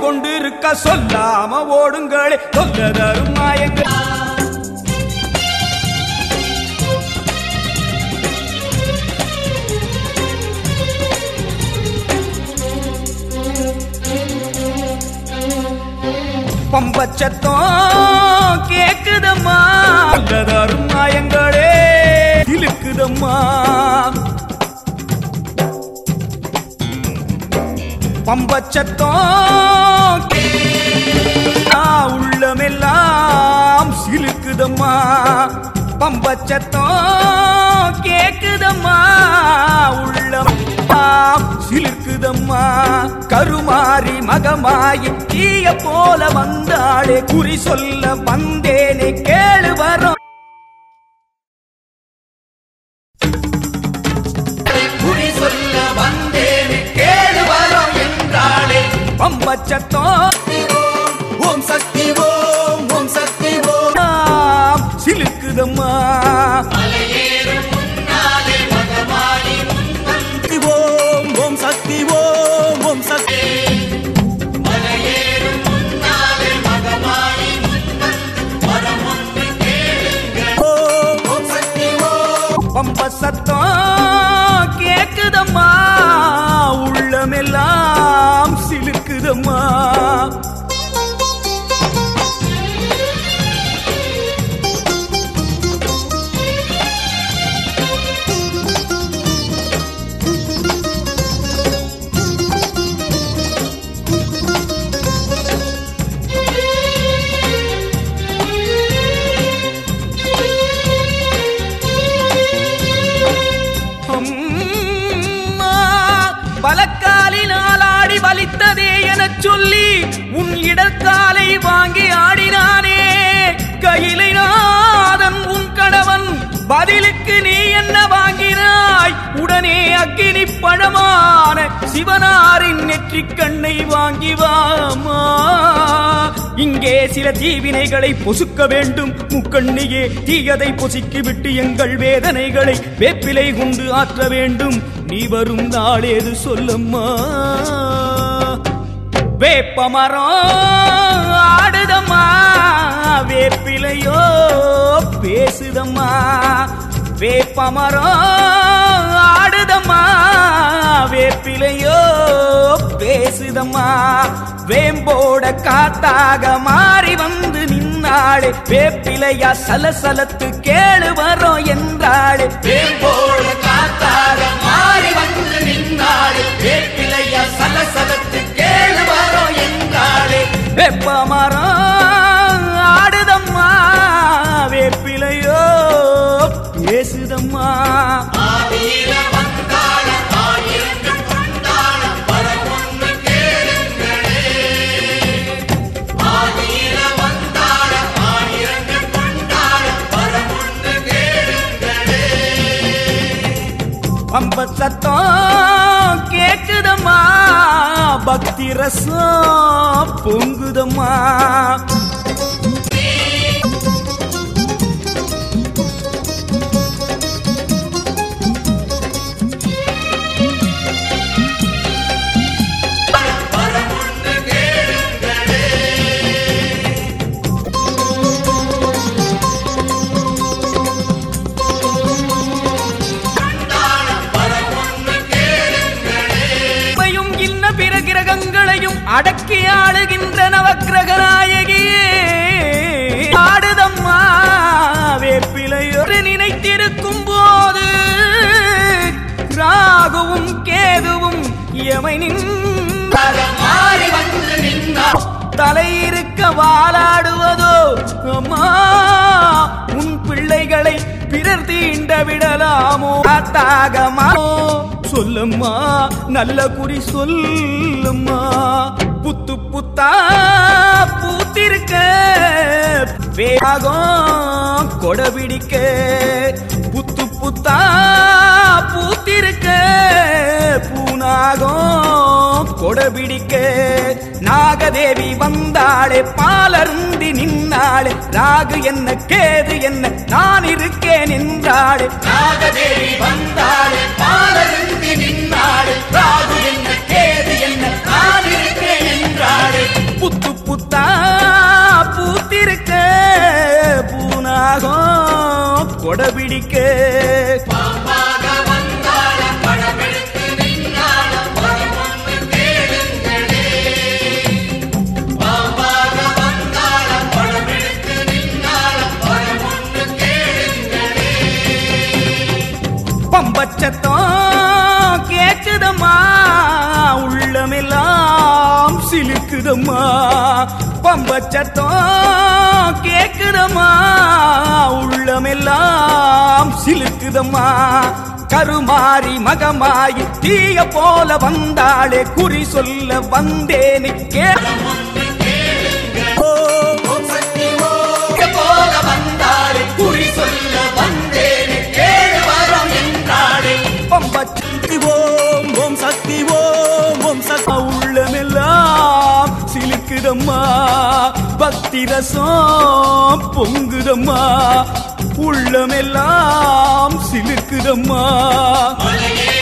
கொண்டிருக்க சொல்லாம ஓடுங்களே சொல்ல தரும் மாயங்கள் பம்பச்சத்தம் கேக்குதம்மா சொல்ல தரும் மாயங்களே இழுக்குதம்மா பம்பச்சத்தம் ஆ, உள்ளமெல்லாம் சிலுக்குதம்மா பம்பச்சத்தம் கேக்குதம்மா உள்ளம் சிலுக்குதம்மா கருமாறி மகமாயி தீய போல வந்தாளே குறி சொல்ல வந்தேனே கேளு வரும் குறி சொல்ல வந்தேனே கேளு வரும் என்றாளே பம்பச்சத்தம் ஓம் சக்தி ஓம் ஓம் சக்தி ஓம் ஆம், சிலுக்குதம்மா சக்தி ஓம் ஓம் சக்தி ஓம் ஓம் சக்தி ஓம் ஓம் சக்தி ஓம் பம்ப சத்தம் கேக்குதம்மா உள்ளமெல்லாம் சிலுக்குதம்மா அம்மா, பலக்காலினால் ஆடி வலித்ததே எனச் சொல்லி உன் இடர்காலை வாங்கி ஆடினானே கையிலை நாதன் உன் கணவன் பதிலுக்கு நீ என்ன வாங்கினாய் உடனே அக்கினி பழமான சிவனாரின் நெற்றிக் கண்ணை வாங்கி வாமா இங்கே சில தீவினைகளை பொசுக்க வேண்டும் முக்கண்ணியே தீயதை பொசுக்கி விட்டு எங்கள் வேதனைகளை வேப்பிலை கொண்டு ஆற்ற வேண்டும் நீ வரும் நாளேது சொல்லம்மா வேப்பமரம் ஆடுதம்மா வேப்பிலையோ பேசுதம்மா வேப்பமரம் ஆடுதம்மா வேப்பிலையோ பேசுதம்மா வேம்போட காத்தாக மாறி வந்து நின்னாளே வேப்பிலையா சலசலத்து கேளு வரோம் என்றாளே வேம்போட காத்தாக மாறி வந்து நின்னாளே வேப்பிலையா சலசலத்து கேளு வரோம் என்றாளே வெப்பமரம் ஆடுதம்மா வேப்பிலையோ பேசுதம்மா பம்ப சத்தம் கேக்குதம்மா பக்தி ரசம் பொங்குதம்மா உம்மையும் இன்ன பிற கிரகங்களையும் அடக்கி ஆளுகின்ற நவக்கிரக நாயகியே ஆடுதம்மா வேப்பிலையொரு நினைத்திருக்கும் போது ராகுவும் கேதுவும் எமை நின்றாக மாறி வந்து நின்றார் தலை இருக்க வாலாடுவதோ அம்மா உன் பிள்ளைகளை பிறர் தீண்ட விடலாமோ காத்தாகமா சொல்லம்மா நல்ல குறி சொல்லம்மா புத்து புத்தா பூத்திருக்க வேகம் கொடபிடிக்க புத்து புத்தா பூத்திருக்க பூனாகம் கொடபிடிக்க நாகதேவி வந்தாளே பாலருந்தி நின்னாளே ராகு என்ன கேது என்ன நான் இருக்கேன் என்றாளே நாகதேவி வந்தாளே பாலருந்தி நின்னாளே ராகு என்ன கேது என்ன நான் இருக்கேன் என்றாளே சிலுக்குதம்மா பம்பச்சத்தம் கேக்குதம்மா உள்ளமெல்லாம் சிலுக்குதம்மா கருமாறி மகமாயி தீய போல வந்தாளே குறி சொல்ல வந்தேனே கே ஓம் சக்தி ஓம் போல வந்தாளே குறி சொல்ல வந்தேனே கேடு வரம் என்றாளே பம்பச்ச ஓம் ஓம் சக்தி ஓம் ஓம் சக்தி உள்ளமெல்லாம் சிலுக்குதம்மா பக்தி ரசம் பொங்குதம்மா உள்ளமெல்லாம் சிலுக்குதம்மா மலையே